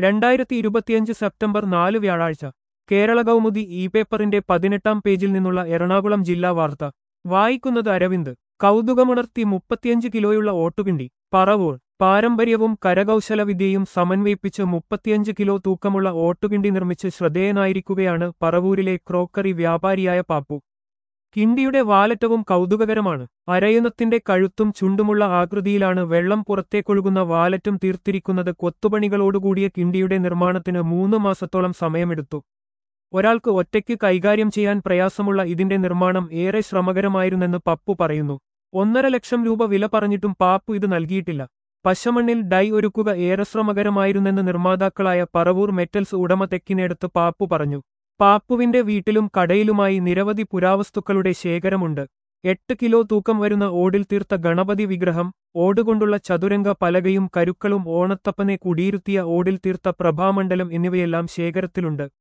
രണ്ടായിരത്തി ഇരുപത്തിയഞ്ച് സെപ്റ്റംബർ നാല് വ്യാഴാഴ്ച കേരള കൗമുദി ഇ പേപ്പറിന്റെ പതിനെട്ടാം പേജിൽ നിന്നുള്ള എറണാകുളം ജില്ലാ വാർത്ത വായിക്കുന്നത് അരവിന്ദ് കൗതുകമുണർത്തി മുപ്പത്തിയഞ്ച് കിലോയുള്ള ഓട്ടുകിണ്ടി പറവൂർ പാരമ്പര്യവും കരകൗശലവിദ്യയും സമന്വയിപ്പിച്ച് മുപ്പത്തിയഞ്ച് കിലോ തൂക്കമുള്ള ഓട്ടുകിണ്ടി നിർമ്മിച്ച് ശ്രദ്ധേയനായിരിക്കുകയാണ് പറവൂരിലെ ക്രോക്കറി വ്യാപാരിയായ പാപ്പു കിണ്ടിയുടെ വാലറ്റവും കൗതുകകരമാണ് അരയുന്നത്തിന്റെ കഴുത്തും ചുണ്ടുമുള്ള ആകൃതിയിലാണ് വെള്ളം പുറത്തേക്കൊഴുകുന്ന വാലറ്റും തീർത്തിരിക്കുന്നത് കൊത്തുപണികളോടുകൂടിയ കിണ്ടിയുടെ നിർമ്മാണത്തിന് മൂന്ന് മാസത്തോളം സമയമെടുത്തു ഒരാൾക്ക് ഒറ്റയ്ക്ക് കൈകാര്യം ചെയ്യാൻ പ്രയാസമുള്ള ഇതിന്റെ നിർമ്മാണം ഏറെ ശ്രമകരമായിരുന്നെന്ന് പപ്പു പറയുന്നു ഒന്നര ലക്ഷം രൂപ വില പറഞ്ഞിട്ടും പാപ്പു ഇത് നൽകിയിട്ടില്ല പശമണ്ണിൽ ഡൈ ഒരുക്കുക ഏറെ ശ്രമകരമായിരുന്നെന്ന് നിർമ്മാതാക്കളായ പറവൂർ മെറ്റൽസ് ഉടമ തെക്കിനടുത്ത് പാപ്പു പറഞ്ഞു പാപ്പുവിന്റെ വീട്ടിലും കടയിലുമായി നിരവധി പുരാവസ്തുക്കളുടെ ശേഖരമുണ്ട് എട്ട് കിലോ തൂക്കം വരുന്ന ഓടിൽ തീർത്ത ഗണപതി വിഗ്രഹം ഓടുകൊണ്ടുള്ള ചതുരംഗ പലകയും കരുക്കളും ഓണത്തപ്പനെ കുടിയിരുത്തിയ ഓടിൽ തീർത്ത പ്രഭാമണ്ഡലം എന്നിവയെല്ലാം ശേഖരത്തിലുണ്ട്